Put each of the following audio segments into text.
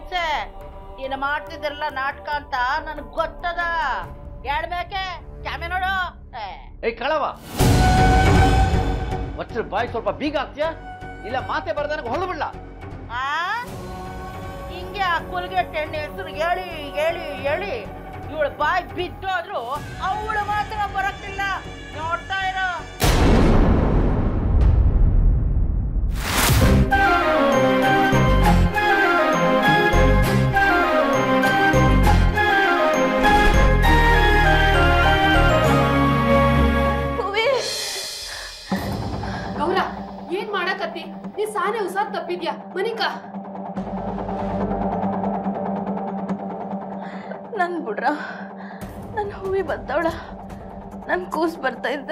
ಹಿಂಸೆ ನೀನು ಮಾಡ್ತಿದ್ರಲ್ಲ ನಾಟಕ ಅಂತ ನನಗೆ ಗೊತ್ತದ ಹೇಳ್ಬೇಕೆ ಕ್ಯಾಮೆ ನೋಡು ಏ, ಏಯ್ ಕಳವ ಒಚ್ಚರ ಬಾಯಿ ಸ್ವಲ್ಪ ಬೀಗ ಹಾಕ್ತೀಯಾ ಇಲ್ಲ ಮಾತೆ ಬರ್ದಾನ ಹೊಲ ಬಿಡ್ಲ ಆ ಹಿಂಗೆ ಆ ಕುಲ್ಗೆಟ್ ಎಣ್ಣೆ ಹೆಸರು ಹೇಳಿ ಹೇಳಿ ಹೇಳಿ ಇವಳು ಬಾಯಿ ಬಿದ್ದೋದ್ರು ಅವಳು ಮಾತ್ರ ಬರಕ್ಕಿಲ್ಲ ನೋಡ್ತಾ ಇರೋ ಗೌರ ಏನ್ ಮಾಡಕತ್ತಿ ನೀ ಸಾನೆ ಉಸಾದ್ ತಪ್ಪಿದ್ಯಾ ಮನಿಕಾ ನನ್ ಬಿಡ್ರ ನನ್ನ ಹೂವಿ ಬತ್ತವಳ ನನ್ ಕೂಸ್ ಬರ್ತಾ ಇದ್ದ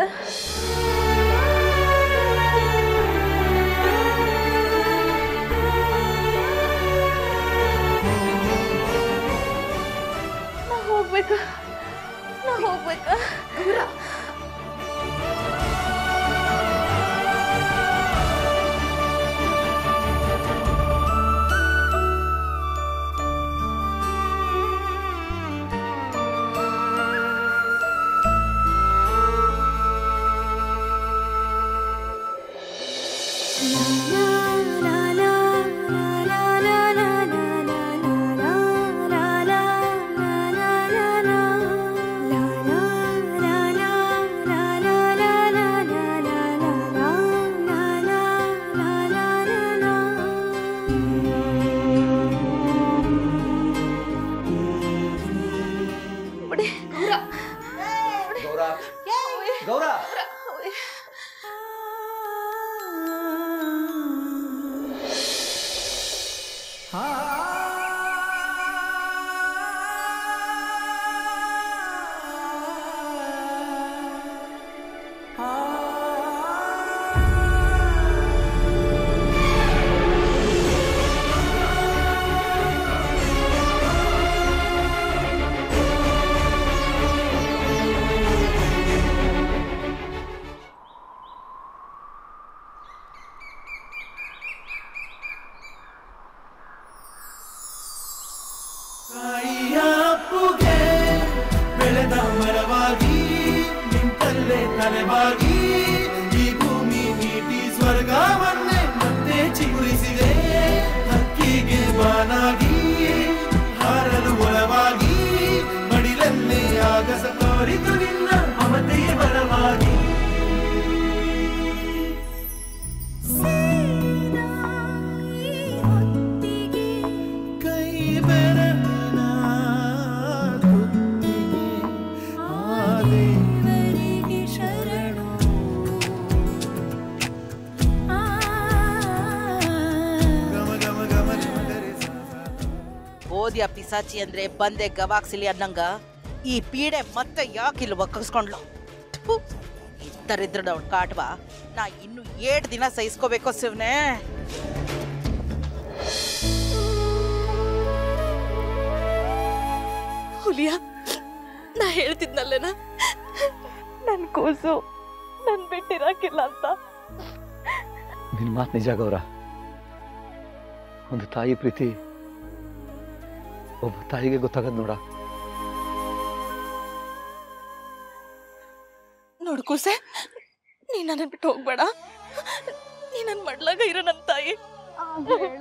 ನಾ ಹೋಗ್ಬೇಕ ನಾ ಹೋಗ್ಬೇಕ ಗೌರ ಬಿಡಿ ಗೌರ ಗೌರ ಗೌರ ತಾಯಿಯ ಅಪ್ಪುಗೆ ಬೆಳೆದ ಮರವಾಗಿ ನಿಂತಲ್ಲೇ ತಲೆಬಾಗಿ ಈ ಭೂಮಿ ನೀತಿ ಸ್ವರ್ಗವನ್ನೇ ಮತ್ತೆ ಚಿಗುರಿಸಿದೆ ಹಕ್ಕಿಗೆ ಬಾನಾಗಿ ಹಾರಲು ಒಳವಾಗಿ ಮಡಿಲಲ್ಲೇ ಆಗಸ ತೋರಿತು ನಿನ್ನ ಮಮತೆಯ ಬಲವಾಗಿ ಕೈ ಬೆರಳಿನ ತುತ್ತಿಗೆ ಆ ದೇವರಿಗೆ ಶರಣು ಗಮ ಗಮ ಗಮ ಗಮಗರಿಸ ಓದಿಯ ಪಿಸಾಚಿ ಅಂದ್ರೆ ಬಂದೆ ಗವಾಕ್ಸಿಲಿ ಅನ್ನಂಗ ಈ ಪೀಡೆ ಮತ್ತೆ ಯಾಕೆ ಇಲ್ಲಿ ಒಕ್ಕಸ್ಕೊಂಡ್ಲು ಇತ್ತರಿದ್ರ ಅವ್ಳ ಕಾಟ್ವ ನಾ ಇನ್ನು ಏಟ್ ದಿನ ಸಹಿಸ್ಕೋಬೇಕು ಶಿವನೇ ಹುಲಿಯ ನಾ ಹೇಳ್ತಿದ್ನಲ್ಲೇನ ನನ್ ಕೂಸು ನನ್ ಬಿಟ್ಟಿರಾಕಿಲ್ಲ ಅಂತ ನಿನ್ನ ಮಾತು ನಿಜ ಗೌರ ಒಂದು ತಾಯಿ ಪ್ರೀತಿ ಒಬ್ಬ ತಾಯಿಗೆ ಗೊತ್ತಾಗದ್ ನೋಡ ನೋಡು ಕೂಸೆ ನೀ ನನ್ನ ಬಿಟ್ಟು ಹೋಗ್ಬೇಡ ನೀ ನನ್ ಮಡ್ಲಾಗ ಇರೋ ನನ್ ತಾಯಿ ಹೇಳ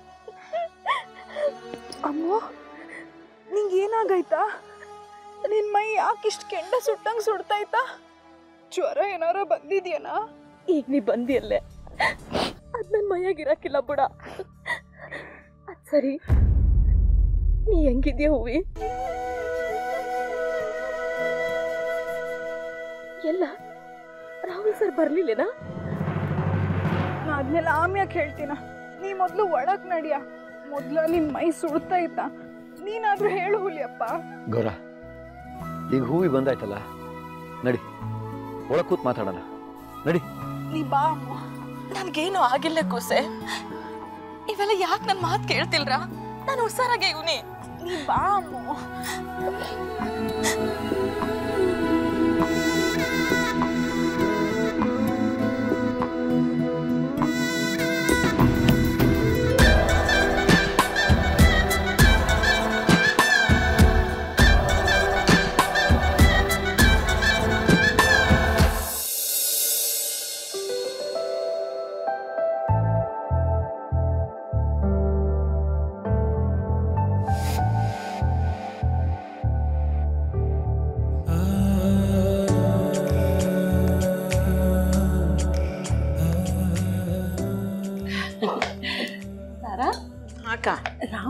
ಅಮ್ಮ ನಿಂಗೆ ಏನಾಗೈತಾ ನಿನ್ ಮೈ ಯಾಕಿಷ್ಟು ಕೆಂಡ ಸುಟ್ಟಂಗ್ ಸುಡ್ತೈತಾ ಜ್ವರ ಏನಾರ ಬಂದಿದ್ಯನಾ ಈಗ ನೀ ಬಂದಿಯಲ್ಲೇ ಅದ್ ನನ್ ಮೈಯಾಗ ಇರಾಕಿಲ್ಲ ಬುಡ ಅದ್ ಸರಿ ನೀ ಹೆಂಗಿದ್ಯಾ ಹೂವಿ ಎಲ್ಲ ರಾಹುಲ್ ಸರ್ ಬರ್ಲಿಲ್ಲೇನಾ ನಾ ಅದ್ನೆಲ್ಲ ಆಮ್ಯಾಕ್ ಹೇಳ್ತೀನ ನೀ ಮೊದ್ಲು ಒಳಗ್ ನಡಿಯ ಮೊದ್ಲ ನಿನ್ ಮೈ ಸುಡ್ತೈತಾ ನೀನಾದ್ರೂ ಹೇಳು ಹುಲಿಯಪ್ಪ ಗೌರ ಈಗ ಹೂವಿ ಬಂದಾಯ್ತಲ್ಲ ನಡಿ ಒಳಗ್ ಕೂತ್ ಮಾತಾಡೋಣ ನಡಿ ನೀ ಬಾ ಅಮ್ಮ ನನ್ಗೇನು ಆಗಿಲ್ಲ ಕೂಸೆ ಇವೆಲ್ಲ ಯಾಕೆ ನನ್ನ ಮಾತು ಕೇಳ್ತಿಲ್ರ ನಾನು ಹುಷಾರಾಗೆ ಇವನಿ ನೀ ಬಾ ಅಮ್ಮ ಆ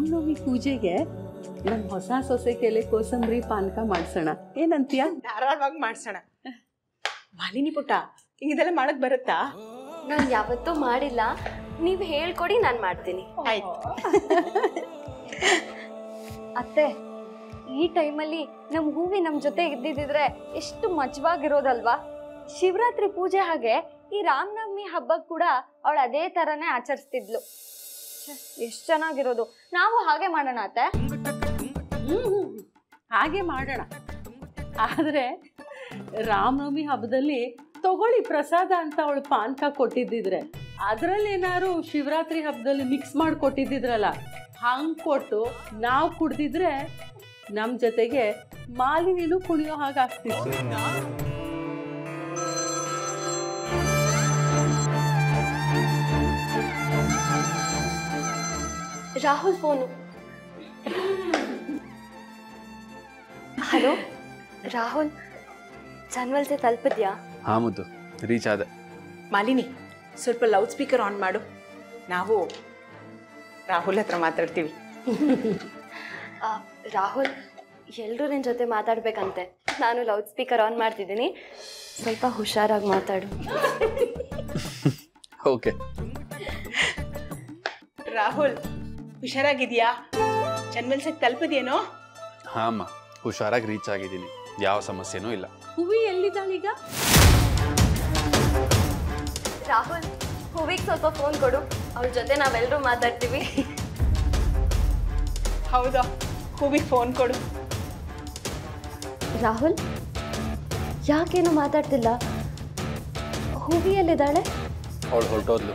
ರಾಮನವಮಿ ಪೂಜೆಗೆ ನನ್ನ ಹೊಸ ಸೊಸೆ ಕೆಲೆ ಕೋಸಂಬರಿ ಪಾನಕ ಮಾಡ್ಸೋಣ ಏನಂತೀಯ ಧಾರಾಳವಾಗಿ ಮಾಡ್ಸೋಣ ಮಾಲಿನಿ ಪುಟ್ಟ ಹಿಂಗ್ ಇದೆಲ್ಲ ಮಾಡಕ್ ಬರುತ್ತಾ ನಾನು ಯಾವತ್ತೂ ಮಾಡಿಲ್ಲ ನೀವು ಹೇಳ್ಕೊಡಿ ನಾನು ಮಾಡ್ತೀನಿ ಆಯ್ತು ಅತ್ತೆ ಈ ಟೈಮಲ್ಲಿ ನಮ್ಮ ಹೂವಿ ನಮ್ಮ ಜೊತೆ ಇದ್ದಿದ್ರೆ ಎಷ್ಟು ಮಜವಾಗಿರೋದಲ್ವಾ ಶಿವರಾತ್ರಿ ಪೂಜೆ ಹಾಗೆ ಈ ರಾಮನವಮಿ ಹಬ್ಬಕ್ಕೆ ಕೂಡ ಅವಳು ಅದೇ ಥರನೇ ಆಚರಿಸ್ತಿದ್ಲು ಎಷ್ಟು ಚೆನ್ನಾಗಿರೋದು ನಾವು ಹಾಗೆ ಮಾಡೋಣ ಅತ್ತೆ ಹ್ಮ್ ಹಾಗೆ ಮಾಡೋಣ ಆದರೆ ರಾಮನವಮಿ ಹಬ್ಬದಲ್ಲಿ ತಗೊಳ್ಳಿ ಪ್ರಸಾದ ಅಂತ ಅವಳು ಪಾನಕ ಕೊಟ್ಟಿದ್ದಿದ್ರೆ ಅದರಲ್ಲಿ ಏನಾದ್ರು ಶಿವರಾತ್ರಿ ಹಬ್ಬದಲ್ಲಿ ಮಿಕ್ಸ್ ಮಾಡಿ ಕೊಟ್ಟಿದ್ದಿದ್ರಲ್ಲ ಹಂಗೆ ಕೊಟ್ಟು ನಾವು ಕುಡ್ದಿದ್ರೆ ನಮ್ಮ ಜೊತೆಗೆ ಮಾಲಿನಿನೂ ಕುಣಿಯೋ ಹಾಗೆ ಆಗ್ತಿತ್ತು ರಾಹುಲ್ ಫೋನು ಹಲೋ ರಾಹುಲ್ ಜನ್ವಲ್ಸೆ ತಲುಪಿದ್ಯಾ ಹಾ ಮುದ್ದು ರೀಚ್ ಆದೆ ಮಾಲಿನಿ ಸ್ವಲ್ಪ ಲೌಡ್ ಸ್ಪೀಕರ್ ಆನ್ ಮಾಡು ನಾವು ರಾಹುಲ್ ಹತ್ರ ಮಾತಾಡ್ತೀವಿ ಆ, ರಾಹುಲ್ ಎಲ್ಲರೂ ನಿನ್ನ ಜೊತೆ ಮಾತಾಡ್ಬೇಕಂತೆ ನಾನು ಲೌಡ್ ಸ್ಪೀಕರ್ ಆನ್ ಮಾಡ್ತಿದ್ದೀನಿ ಸ್ವಲ್ಪ ಹುಷಾರಾಗಿ ಮಾತಾಡು ಓಕೆ ರಾಹುಲ್ ಹುಷಾರಾಗಿದ್ಯಾ ಚನ್ಮಲ್ಸಕ್ ತಲುಪದೇನೋ ಹಾ ಅಮ್ಮ ಹುಷಾರಾಗಿ ರೀಚ್ ಆಗಿದ್ದೀನಿ ಯಾವ ಸಮಸ್ಯೆನೂ ಇಲ್ಲ ಹೂವಿ ಎಲ್ಲಿದ್ದಾಳೀಗ ರಾಹುಲ್ ಹೂವಿಗೆ ಸ್ವಲ್ಪ ಫೋನ್ ಕೊಡು ಅವಳ ಜೊತೆ ನಾವೆಲ್ಲರೂ ಮಾತಾಡ್ತೀವಿ ಹೌದಾ ಹೂವಿಗೆ ಫೋನ್ ಕೊಡು ರಾಹುಲ್ ಯಾಕೇನು ಮಾತಾಡ್ತಿಲ್ಲ ಹೂವಿ ಎಲ್ಲಿದ್ದಾಳೆ ಅವಳು ಹೊರಟೋದ್ಲು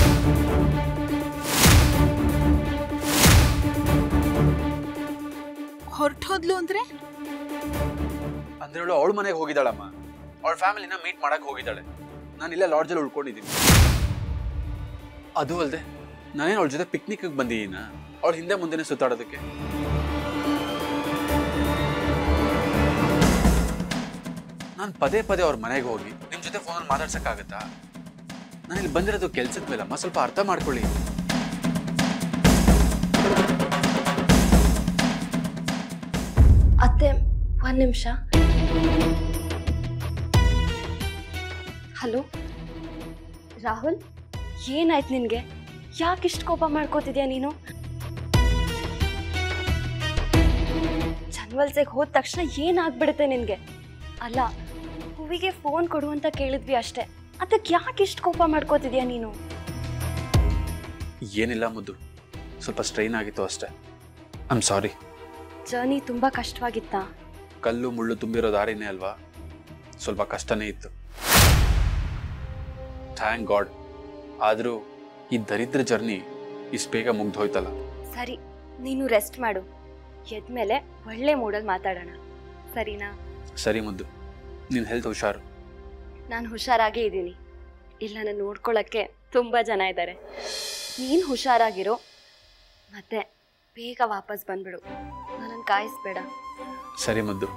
ಹೊರಟೋದ್ಲು ಅಂದ್ರೆ ಅಂದ್ರೆ ಅವಳು ಅವಳ ಮನೆಗೆ ಹೋಗಿದ್ದಾಳಮ್ಮ ಅವಳ ಫ್ಯಾಮಿಲಿನ ಮೀಟ್ ಮಾಡಕ್ ಹೋಗಿದ್ದಾಳೆ ನಾನು ಇಲ್ಲೇ ಲಾಡ್ಜಲ್ಲಿ ಉಳ್ಕೊಂಡಿದ್ದೀನಿ ಅದು ಅಲ್ಲದೆ ನಾನೇನು ಅವಳ ಜೊತೆ ಪಿಕ್ನಿಕ್ಗೆ ಬಂದಿದ್ದೀನ ಅವಳ ಹಿಂದೆ ಮುಂದೆನೆ ಸುತ್ತಾಡೋದಕ್ಕೆ ನಾನು ಪದೇ ಪದೇ ಅವ್ರ ಮನೆಗೆ ಹೋಗಿ ನಿಮ್ಮ ಜೊತೆ ಫೋನಲ್ಲಿ ಮಾತಾಡ್ಸಕ್ಕಾಗತ್ತಾ ನಾನು ಇಲ್ಲಿ ಬಂದಿರೋದು ಕೆಲ್ಸದ ಮೇಲಮ್ಮ ಸ್ವಲ್ಪ ಅರ್ಥ ಮಾಡ್ಕೊಳ್ಳಿ ಅತ್ತೆ ಒಂದು ನಿಮಿಷ ಹಲೋ ರಾಹುಲ್ ಏನಾಯ್ತು ನಿನಗೆ ಯಾಕಿಷ್ಟು ಕೋಪ ಮಾಡ್ಕೋತಿದ್ಯಾ ನೀನು ಜನ್ವಲ್ಸೆಗೆ ಹೋದ ತಕ್ಷಣ ಏನಾಗ್ಬಿಡುತ್ತೆ ನಿನಗೆ ಅಲ್ಲ ಹೂವಿಗೆ ಫೋನ್ ಕೊಡು ಅಂತ ಕೇಳಿದ್ವಿ ಅಷ್ಟೇ ಅದಕ್ಕೆ ಯಾಕೆ ಇಷ್ಟು ಕೋಪ ಮಾಡ್ಕೋತಿದ್ಯಾ ನೀನು ಏನಿಲ್ಲ ಮುದ್ದು ಸ್ವಲ್ಪ ಸ್ಟ್ರೈನ್ ಆಗಿತ್ತು ಅಷ್ಟೇ ಐ ಆಮ್ ಸಾರಿ ಜರ್ನಿ ತುಂಬ ಕಷ್ಟವಾಗಿತ್ತಾ ಕಲ್ಲು ಮುಳ್ಳು ತುಂಬಿರೋ ದಾರಿನೇ ಅಲ್ವಾ ಸ್ವಲ್ಪ ಕಷ್ಟನೇ ಇತ್ತು ಥ್ಯಾಂಕ್ ಗಾಡ್ ಆದರೂ ಈ ದರಿದ್ರ ಜರ್ನಿ ಇಷ್ಟು ಬೇಗ ಮುಗ್ದೋಯ್ತಲ್ಲ ಸರಿ ನೀನು ರೆಸ್ಟ್ ಮಾಡು ಎದ್ಮೇಲೆ ಒಳ್ಳೆ ಮೂಡಲ್ಲಿ ಮಾತಾಡೋಣ ಸರಿನಾ ಸರಿ ಮುದ್ದು ನಿನ್ನ ಹೆಲ್ತ್ ಹುಷಾರು ನಾನು ಹುಷಾರಾಗೇ ಇದ್ದೀನಿ ಇಲ್ಲ ನಾನು ನೋಡ್ಕೊಳ್ಳೋಕ್ಕೆ ತುಂಬ ಜನ ಇದ್ದಾರೆ ನೀನು ಹುಷಾರಾಗಿರೋ ಮತ್ತೆ ಬೇಗ ವಾಪಸ್ ಬಂದ್ಬಿಡು ನನ್ನನ್ನು ಕಾಯಿಸ್ಬೇಡ ಸರಿ ಮುದ್ದು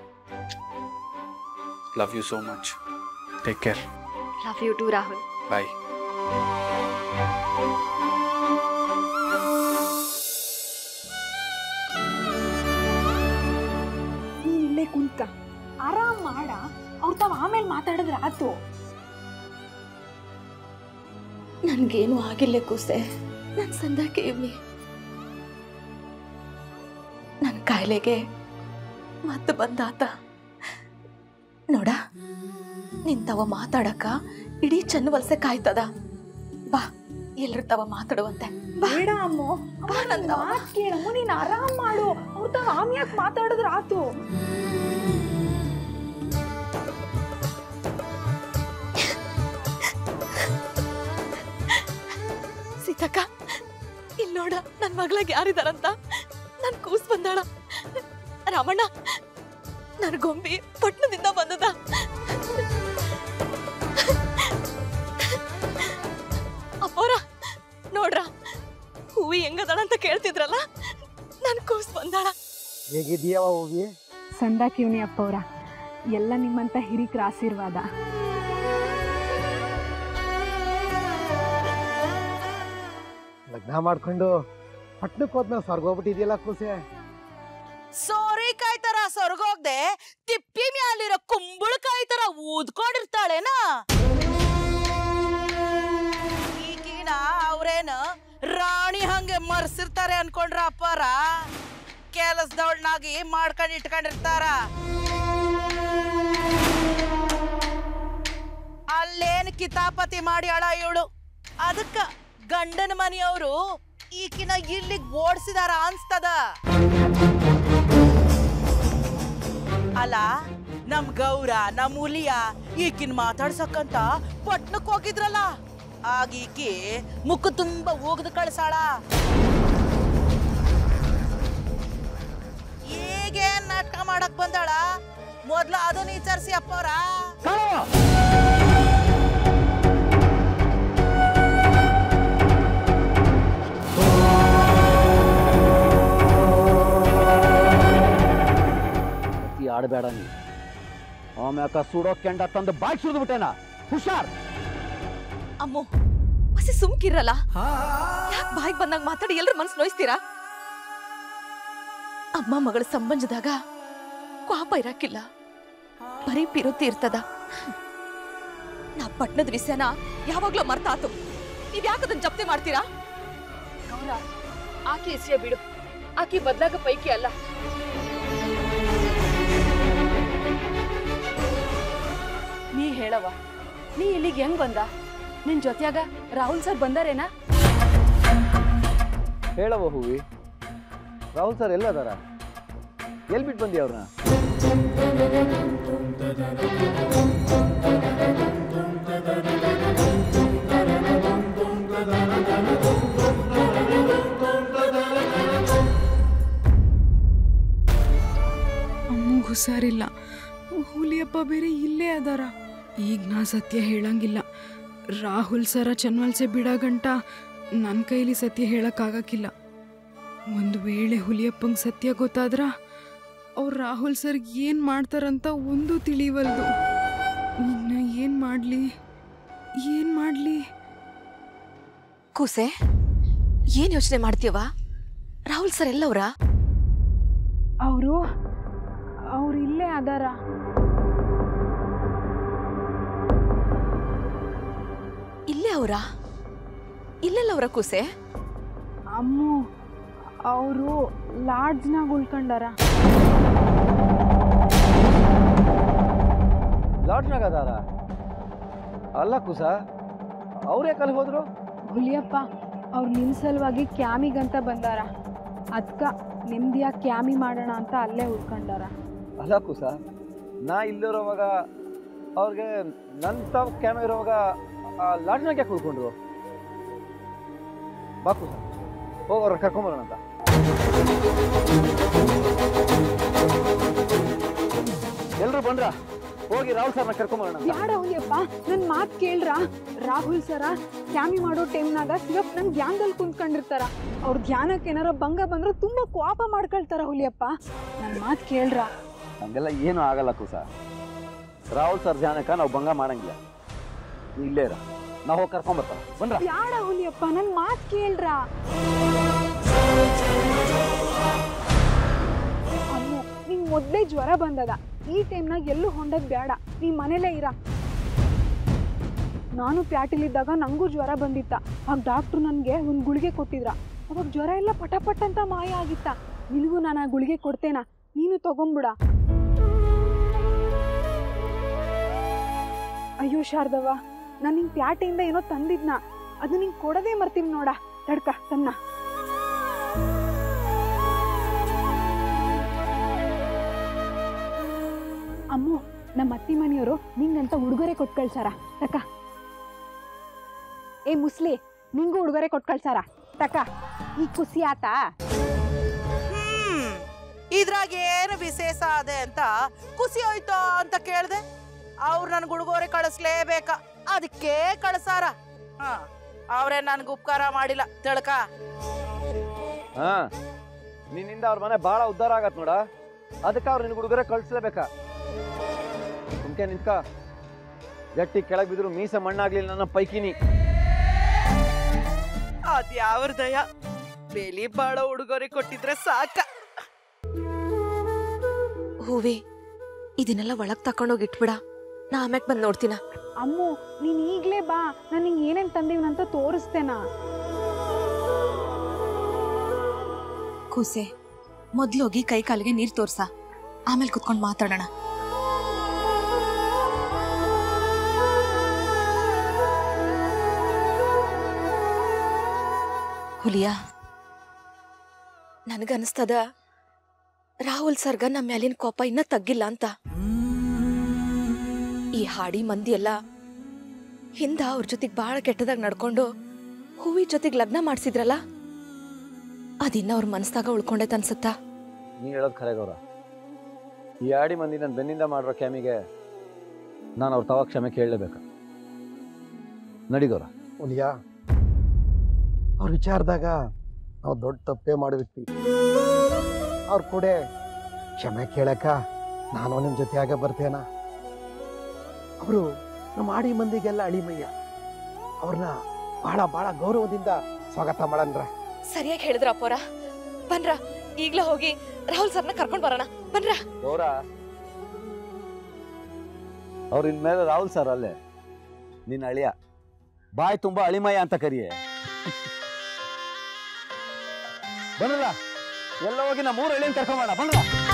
love you so much take care love you too Rahul bye ನೀನ್ ಇಲ್ಲೇ ಕುಂತ ಆರಾಮ್ ಮಾಡ ಅವ್ರ ತಾವ್ ಆಮೇಲೆ ಮಾತಾಡಿದ್ರೆ ಆತು ನನ್ಗೇನು ಆಗಿಲ್ಲ ಕೂಸೆ ನನ್ನ ಸಂದಾಕೆ ಇವ್ನಿ ನನ್ನ ಕಾಯಿಲೆಗೆ ಮತ್ತೆ ಬಂದಾತ ನೋಡ ನಿಂತವ ಮಾತಾಡಕ ಇಡೀ ಚನ್ನವಲ್ಸೆ ಕಾಯ್ತದ ಬಾ ಎಲ್ರ ತವ ಮಾತಾಡುವಂತೆ ಬೇಡ ಅಮ್ಮ ಬಾ ನಂದವ. ಮಾತ್ ಕೇಳಮ್ಮ ನೀನ್ ಆರಾಮ್ ಮಾಡು ಅವ್ರ ತಾವ್ ಆಮ್ಯಾಕ್ ಮಾತಾಡಿದ್ರೆ ಆತು ಸೀತಕ್ಕ ಇಲ್ಲಿ ನೋಡ ನನ್ನ ಮಗಳಿಗೆ ಯಾರಿದಾರಂತ ನನ್ ಕೂಸ್ ಬಂದಾಳ ರಾಮಣ್ಣ ನನ್ ಗೊಂಬಿ ಪಟ್ನದಿಂದ ಬಂದದ ಅಪ್ಪೋರ ನೋಡ್ರ ಹೂವಿ ಹೆಂಗದಾಳ ಅಂತ ಕೇಳ್ತಿದ್ರಲ್ಲ ನನ್ ಕೂಸ್ ಬಂದಾಳ ಹೇಗಿದೀಯವ ಹೂವಿ ಸಂದಾಕಿವ್ನಿ ಅಪ್ಪವ್ರ ಎಲ್ಲ ನಿಮ್ಮಂತ ಹಿರಿಕ್ರ ಆಶೀರ್ವಾದ ಲಗ್ನ ಮಾಡ್ಕೊಂಡು ಪಟ್ನಕ್ಕೆ ಹೋದ್ಮೇಲೆ ಸ್ವರ್ಗ ಹೋಗ್ಬಿಟ್ಟಿದ್ಯಲ್ಲ ಕೂಸೆ ಸೋರಿಕಾಯಿ ತರ ಸೊರ್ಗೋಗ್ದೆ ತಿಪ್ಪಿ ಮ್ಯಾಲಿರೋ ಕುಂಬಳಕಾಯಿ ತರ ಊದ್ಕೊಂಡಿರ್ತಾಳೇನ ಈಗಿನ ಅವ್ರೇನು ರಾಣಿ ಹಂಗೆ ಮರ್ಸಿರ್ತಾರೆ ಅನ್ಕೊಂಡ್ರ ಅಪ್ಪಾರ ಕೆಲಸದವಳನ್ನಾಗಿ ಮಾಡ್ಕೊಂಡು ಇಟ್ಕೊಂಡಿರ್ತಾರ ಅಲ್ಲೇನ್ ಕಿತಾಪತಿ ಮಾಡ್ಯಾಳ ಇವಳು ಅದಕ್ಕ ಗಂಡನ ಮನೆಯವರು ಈಕಿನ ಇಲ್ಲಿಗ್ ಓಡಿಸಿದಾರ ಅನ್ಸ್ತದ ಅಲ್ಲ ನಮ್ ಗೌರ ನಮ್ ಹುಲಿಯ ಈಕಿನ್ ಮಾತಾಡ್ಸಕ್ಕಂತ ಪಟ್ನಕ್ ಹೋಗಿದ್ರಲ್ಲ ಆಗ ಈಕಿ ಮುಖ ತುಂಬ ಹೋಗ್ದು ಕಳ್ಸಾಳ ಈಗೇನ್ ನಾಟಕ ಮಾಡಕ್ ಬಂದಾಳ ಮೊದ್ಲು ಅದನ್ನ ವಿಚಾರಿಸಿ ಅಪ್ಪವ್ರ ಅತಿ ಆಡಬೇಡ ನೀ ಆಮ್ಯಾಕ ಸುಡೋ ಕೆಂಡ ತಂದು ಬಾಯಿ ಸುರಿದು ಬಿಟ್ಟೇನ ಹುಷಾರ್ ಅಮ್ಮೋ ಹಸಿ ಸುಮ್ಕಿರಲ್ಲ ಯಾಕೆ ಬಾಯಿಗೆ ಬಂದಾಗ ಮಾತಾಡಿ ಎಲ್ರ ಮನ್ಸು ನೋಯಿಸ್ತೀರಾ ಅಮ್ಮ ಮಗಳ ಸಂಬಂಧದಾಗ ಕೋಪ ಇರಕ್ಕಿಲ್ಲ ಬರೀ ಪಿರುತ್ತಿ ಇರ್ತದ ನಾ ಪಟ್ನದ ವಿಷಯನ ಯಾವಾಗ್ಲೂ ಮರ್ತಾತು ನೀವ್ ಯಾಕದನ್ನ ಜಪ್ತಿ ಮಾಡ್ತೀರಾ ಗೌರ ಆಕೆ ಹೆಸರೇ ಬಿಡು ಆಕೆ ಬದ್ಲಾಗ ಪೈಕಿ ಅಲ್ಲ ನೀ ಹೇಳವ ನೀ ಇಲ್ಲಿಗೆ ಹೆಂಗ್ ಬಂದ ನಿನ್ ಜೊತ್ಯಾಗ ರಾಹುಲ್ ಸರ್ ಬಂದಾರೇನಾ ಹೇಳವ ಹೂವಿ ರಾಹುಲ್ ಸರ್ ಎಲ್ಲ ಅದಾರ ಎಲ್ಲಿ ಬಿಟ್ಟು ಬಂದಿ ಅವ್ರನ್ನ ಅಮ್ಮಗ್ ಹುಷಾರಿಲ್ಲ ಹುಲಿಯಪ್ಪ ಬೇರೆ ಇಲ್ಲೇ ಅದಾರ ಈಗ ನಾ ಸತ್ಯ ಹೇಳಂಗಿಲ್ಲ ರಾಹುಲ್ ಸರ ಚನ್ವಲ್ಸೆ ಬಿಡಗಂಟ ನನ್ನ ಕೈಲಿ ಸತ್ಯ ಹೇಳಕ್ಕಾಗಕ್ಕಿಲ್ಲ ಒಂದು ವೇಳೆ ಹುಲಿಯಪ್ಪಂಗೆ ಸತ್ಯ ಗೊತ್ತಾದ್ರ ಅವ್ರು ರಾಹುಲ್ ಸರ್ ಏನು ಮಾಡ್ತಾರಂತ ಒಂದು ತಿಳಿವಲ್ದು ಇನ್ನ ಏನು ಮಾಡಲಿ ಏನು ಮಾಡಲಿ ಕೂಸೆ ಏನ್ ಯೋಚನೆ ಮಾಡ್ತೀವ ರಾಹುಲ್ ಸರ್ ಎಲ್ಲವ್ರ ಅವರು ಅವ್ರು ಇಲ್ಲೇ ಅದಾರ ಇಲ್ಲೇ ಅವ್ರ ಇಲ್ಲೆಲ್ಲ ಅವ್ರ ಕೂಸೆ ಅಮ್ಮು ಅವರು ಲಾಡ್ಜ್ನಾಗ ಉಳ್ಕೊಂಡಾರ ಲಾಡ್ಜ್ನಾಗ ಅದಾರ ಅಲ್ಲ ಕುಸ ಅವ್ರೇ ಕಲ್ ಹೋದ್ರು ಹುಲಿಯಪ್ಪ ಅವ್ರು ನಿಮ್ ಸಲುವಾಗಿ ಕ್ಯಾಮಿಗಂತ ಬಂದಾರ ಅದ್ಕ ನೆಮ್ಮದಿಯಾಗಿ ಕ್ಯಾಮಿ ಮಾಡೋಣ ಅಂತ ಅಲ್ಲೇ ಉಳ್ಕೊಂಡಾರ ಅಲ್ಲ ಕುಸ ನಾ ಇಲ್ಲಿರೋವಾಗ ಅವ್ರಿಗೆ ನನ್ನ ತಾವು ಕ್ಯಾಮ ಇರೋವಾಗ ಆ ಲಾಡ್ಜ್ನಾಗ ಯಾಕೆ ಉಳ್ಕೊಂಡ್ರು ಬಾ ಕುಸ ಹೋಗಿ ಅವ್ರ ಕರ್ಕೊಂಬರೋಣ ಅಂತ ಎಲ್ರು ಬಂದ್ರ ಹೋಗಿ ರಾಹುಲ್ ಸರ್ನ ಕರ್ಕೊಂಬರೋಣ ಅಂತ ಯಾರ ಹುಲಿಯಪ್ಪ ನನ್ ಮಾತ್ ಕೇಳ್ರ ರಾಹುಲ್ ಸರ ಕ್ಯಾಮಿ ಮಾಡೋ ಟೈಮ್ನಾಗ ಶಿವಪ್ ನನ್ ಧ್ಯಾನದಲ್ಲಿ ಕುಂತ್ಕೊಂಡಿರ್ತಾರ ಅವ್ರ ಧ್ಯಾನಕ್ಕೆ ಏನಾರ ಭಂಗ ಬಂದ್ರ ತುಂಬಾ ಕೋಪ ಮಾಡ್ಕೊಳ್ತಾರ ಹುಲಿಯಪ್ಪ ನನ್ ಮಾತ್ ಕೇಳ್ರ ಹಂಗೆಲ್ಲ ಏನೂ ಆಗಲ್ಲ ಕುಸ ರಾಹುಲ್ ಸರ್ ಧ್ಯಾನಕ್ಕ ನಾವು ಭಂಗ ಮಾಡಂಗಿಲ್ಲ ನೀ ಇಲ್ಲೇ ಇರ ನಾವು ಹೋಗಿ ಕರ್ಕೊಂಬರ್ತಾವ ಬಂದ್ರ ಯಾಡ ಹುಲಿಯಪ್ಪ ನನ್ ಮಾತ್ ಕೇಳ್ರ ಅಮ್ಮು ನಿಂಗ್ ಮೊದ್ಲೇ ಜ್ವರ ಬಂದದ ಈ ಟೈಮ್ನಾಗ ಎಲ್ಲೂ ಹೊಂಡದ್ ಬೇಡ ನೀ ಮನೇಲೇ ಇರ ನಾನು ಪ್ಯಾಟಿಲಿದ್ದಾಗ ನಂಗೂ ಜ್ವರ ಬಂದಿತ್ತ ಆಗ ಡಾಕ್ಟ್ರು ನನಗೆ ಒಂದು ಗುಳಿಗೆ ಕೊಟ್ಟಿದ್ರ ಅವಾಗ ಜ್ವರ ಎಲ್ಲ ಪಟ ಪಟ್ ಅಂತ ಮಾಯ ಆಗಿತ್ತ ನಿನಗೂ ನಾನು ಆ ಗುಳಿಗೆ ಕೊಡ್ತೇನ ನೀನು ತಗೊಂಬಿಡ ಅಯ್ಯೋ ಶಾರದವ್ವ ನಾನು ನಿಂಗೆ ಪ್ಯಾಟೆಯಿಂದ ಏನೋ ತಂದಿದ್ನ ಅದು ನಿಂಗೆ ಕೊಡದೇ ಮರ್ತೀನಿ ನೋಡ ತಡ್ಕ ತನ್ನ ಅಮ್ಮು ನಮ್ಮ ಅತ್ತಿ ಮನೆಯವರು ನಿಂಗಂತ ಉಡುಗೊರೆ ಕೊಟ್ಟು ಕಳ್ಸಾರ ತಕ ಏ ಮುಸ್ಲಿ ನಿಂಗೂ ಉಡುಗೊರೆ ಕೊಟ್ಟು ಕಳ್ಸಾರ ತಕ ಈ ಖುಷಿ ಆತಾ ಹ್ಮ್ ಇದ್ರಾಗ ಏನು ವಿಶೇಷ ಅದೆ ಅಂತ ಖುಷಿ ಹೋಯ್ತು ಅಂತ ಕೇಳ್ದೆ ಅವ್ರು ನನ್ಗೆ ಉಡುಗೊರೆ ಕಳಿಸ್ಲೇಬೇಕ ಅದಕ್ಕೆ ಕಳ್ಸಾರ ಹ ಅವ್ರೇ ನನ್ಗೆ ಉಪಕಾರ ಮಾಡಿಲ್ಲ ತಿಳ್ಕ ಹಾ ನಿನ್ನಿಂದ ಅವ್ರ ಮನೆ ಭಾಳ ಉದ್ಧಾರ ಆಗತ್ ನೋಡ ಅದಕ್ಕೆ ಅವ್ರು ನಿನ್ಗೆ ಹುಡುಗರೆ ಕಳ್ಸ್ಲೇಬೇಕಾ ಸುಮ್ಕೆ ನಿಂತ್ಕ ಗಟ್ಟಿ ಕೆಳಗೆ ಬಿದ್ರು ಮೀಸೆ ಮಣ್ಣಾಗ್ಲಿಲ್ಲ ನನ್ನ ಪೈಕಿನಿ ಅದ್ ಯಾವ್ರ ದಯ ಬೆಲಿ ಬಾಳೋ ಉಡುಗೊರೆ ಕೊಟ್ಟಿದ್ರೆ ಸಾಕ ಹೂವಿ ಇದನ್ನೆಲ್ಲ ಒಳಗ್ ತಕೊಂಡೋಗಿ ಇಟ್ಬಿಡ ನಾ ಆಮ್ಯಾಕ್ ಬಂದ್ ನೋಡ್ತೀನ ಅಮ್ಮು ನೀನ್ ಈಗ್ಲೇ ಬಾ ನಾನು ನಿಂಗೆ ಏನೇನ್ ತಂದೀವನಂತ ತೋರಿಸ್ತೇನಾ ಕೂಸೆ ಮೊದ್ಲೋಗಿ ಕೈ ಕಾಲಿಗೆ ನೀರ್ ತೋರ್ಸ ಆಮೇಲೆ ಕುತ್ಕೊಂಡ್ ಮಾತಾಡೋಣ ಹುಲಿಯ ನನಗನ್ಸ್ತದ ರಾಹುಲ್ ಸರ್ಗ ನಮ್ಮ ಮ್ಯಾಲಿನ ಕೋಪ ಇನ್ನ ತಗ್ಗಿಲ್ಲ ಅಂತ ಈ ಹಾಡಿ ಮಂದಿ ಎಲ್ಲ ಹಿಂದ ಅವ್ರ ಜೊತೆಗ್ ಬಾಳ ಕೆಟ್ಟದಾಗ ನಡ್ಕೊಂಡು ಹೂವಿ ಜೊತೆಗ್ ಲಗ್ನ ಮಾಡ್ಸಿದ್ರಲ್ಲ ಅದಿನ್ನ ಅವ್ರ ಮನಸ್ಸಾಗ ಉಳ್ಕೊಂಡೈತೆ ಅನ್ಸುತ್ತಾ ನೀ ಹೇಳೋದು ಖರೆ ಗೌರ ಈ ಆಡಿ ಮಂದಿ ನನ್ನ ಬೆನ್ನಿಂದ ಮಾಡಿರೋ ಕ್ಯಾಮಿಗೆ ನಾನು ಅವ್ರ ತವ ಕ್ಷಮೆ ಕೇಳಲೇಬೇಕು ನಡಿ ಗೌರ ಹುಲಿಯ ಅವ್ರ ವಿಚಾರದಾಗ ನಾವು ದೊಡ್ಡ ತಪ್ಪೇ ಮಾಡಿಬಿಟ್ವಿ ಅವ್ರ ಕೂಡ ಕ್ಷಮೆ ಕೇಳಕ್ಕ ನಾನು ನಿಮ್ಮ ಜೊತೆಯಾಗ ಬರ್ತೇನ ಅವರು ನಮ್ಮ ಆಡಿ ಮಂದಿಗೆಲ್ಲ ಅಳಿಮಯ್ಯ ಅವ್ರನ್ನ ಬಹಳ ಬಹಳ ಗೌರವದಿಂದ ಸ್ವಾಗತ ಮಾಡನ್ರ ಸರಿಯಾಗಿ ಹೇಳಿದ್ರ ಅಪ್ಪೋರ ಬನ್ರ ಈಗ್ಲೇ ಹೋಗಿ ರಾಹುಲ್ ಸರ್ನ ಕರ್ಕೊಂಡ್ ಬರೋಣ ಬನ್ರ ಗೌರ ಅವ್ರ ಇನ್ಮೇಲೆ ರಾಹುಲ್ ಸರ್ ಅಲ್ಲೇ ನಿನ್ನ ಅಳಿಯ ಬಾಯ್ ತುಂಬಾ ಅಳಿಮಯ್ಯ ಅಂತ ಕರಿಯೆ ಬನ್ರಲ್ಲ ಎಲ್ಲ ಹೋಗಿ ನಮ್ಮ ಮೂರು ಎಳಿಯನ್ ಕರ್ಕೊಂಬೋಣ ಬನ್ರ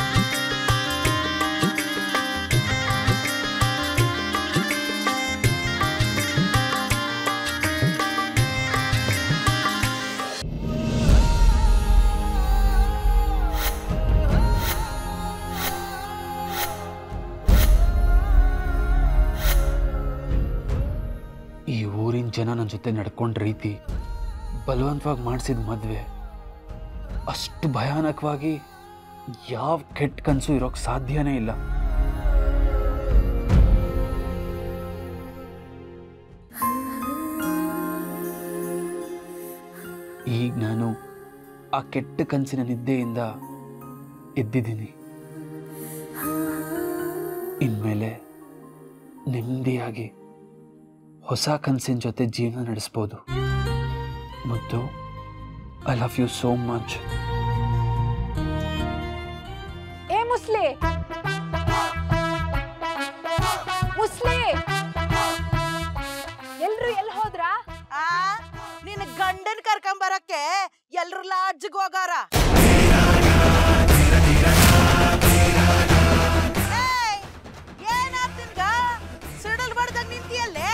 ಈ ಊರಿನ ಜನ ನನ್ನ ಜೊತೆ ನಡ್ಕೊಂಡ ರೀತಿ ಬಲವಂತವಾಗಿ ಮಾಡಿಸಿದ ಮದುವೆ ಅಷ್ಟು ಭಯಾನಕವಾಗಿ ಯಾವ ಕೆಟ್ಟ ಕನಸು ಇರೋಕ್ಕೆ ಸಾಧ್ಯನೇ ಇಲ್ಲ ಈಗ ನಾನು ಆ ಕೆಟ್ಟ ಕನಸಿನ ನಿದ್ದೆಯಿಂದ ಎದ್ದಿದ್ದೀನಿ ಇನ್ಮೇಲೆ ನೆಮ್ಮದಿಯಾಗಿ ಹೊಸ ಕನಸಿನ ಜೊತೆ ಜೀವನ ನಡೆಸ್ಬೋದು ಮತ್ತು I love you so much ಏ ಮುಸ್ಲಿ ಮುಸ್ಲಿ ಎಲ್ರು ಎಲ್ಲಿ ಹೋದ್ರಾ ಆ ನಿನ್ನ ಗಂಡನ್ ಕರ್ಕೊಂಬರಕ್ಕೆ ಎಲ್ರು ಲಾಡ್ಜ್ಗೆ ಹೋಗಾರ ಏಯ್, ಏನಾತ್ ನಿನ್ಗ? ಸಿಡಿಲ್ ಬಡ್ದಂಗ್ ನಿಂತಿಯಲ್ಲೇ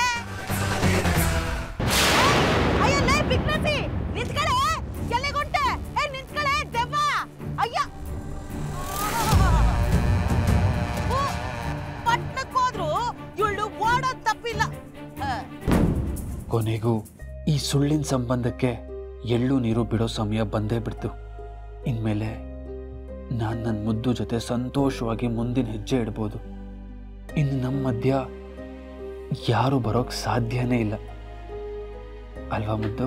ಅಯ್ಯಲ್ಲೇ ಬಿಗ್ನಸಿ ನಿಂತ್ಕಳೆ ಎಲ್ಲಿಗುಂಟೆ ಏ ನಿಂತ್ಕಳೆ ದೆವ್ವ ಅಯ್ಯ ಹೂ, ಪಟ್ನಕ್ ಹೋದ್ರು ಇವಳು ಓಡೋದ್ ತಪ್ಪಿಲ್ಲ ಹ. ಕೊನೆಗೂ ಈ ಸುಳ್ಳಿನ ಸಂಬಂಧಕ್ಕೆ ಎಳ್ಳು ನೀರು ಬಿಡೋ ಸಮಯ ಬಂದೇ ಬಿಡ್ತು ಇನ್ಮೇಲೆ ನಾನು ನನ್ನ ಮುದ್ದು ಜೊತೆ ಸಂತೋಷವಾಗಿ ಮುಂದಿನ ಹೆಜ್ಜೆ ಇಡ್ಬೋದು ಇನ್ನು ನಮ್ಮ ಮಧ್ಯ ಯಾರು ಬರೋಕ್ ಸಾಧ್ಯನೇ ಇಲ್ಲ ಅಲ್ವಾ ಮುದ್ದು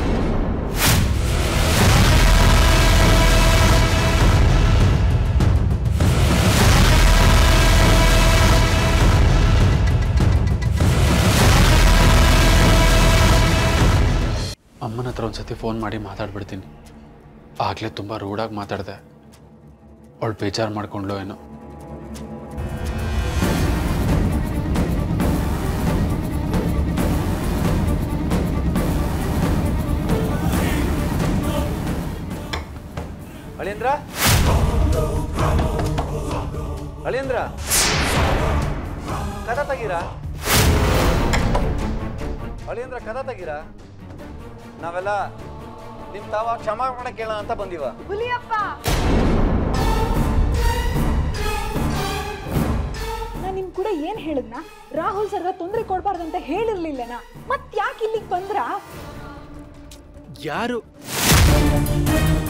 ಅಮ್ಮನ ಹತ್ರ ಒಂದ್ಸತಿ ಫೋನ್ ಮಾಡಿ ಮಾತಾಡ್ಬಿಡ್ತೀನಿ ಆಗಲೇ ತುಂಬ ರೂಡಾಗಿ ಮಾತಾಡಿದೆ ಅವಳು ಬೇಜಾರು ಮಾಡ್ಕೊಂಡ್ಲು ಏನೋ ಅಳಿಯಂದ್ರ ಅಳಿಯಂದ್ರ ಕದ ತೆಗೀರಾ ಅಳಿಯಂದ್ರ ಕದ ತೆಗೀರಾ ನಾವೆಲ್ಲ ನಿಮ್ ತಾವ ಕ್ಷಮಾಪಣೆ ಕೇಳೋಣ ಅಂತ ಬಂದಿವ ಹುಲಿಯಪ್ಪ ನಾನ್ ನಿಮ್ ಕೂಡ ಏನ್ ಹೇಳಿದ್ನ ರಾಹುಲ್ ಸರ್ಗ ತೊಂದ್ರೆ ಕೊಡ್ಬಾರ್ದಂತ ಹೇಳಿರ್ಲಿಲ್ಲನಾ ಮತ್ ಯಾಕೆ ಇಲ್ಲಿಗೆ ಬಂದ್ರಾ ಯಾರು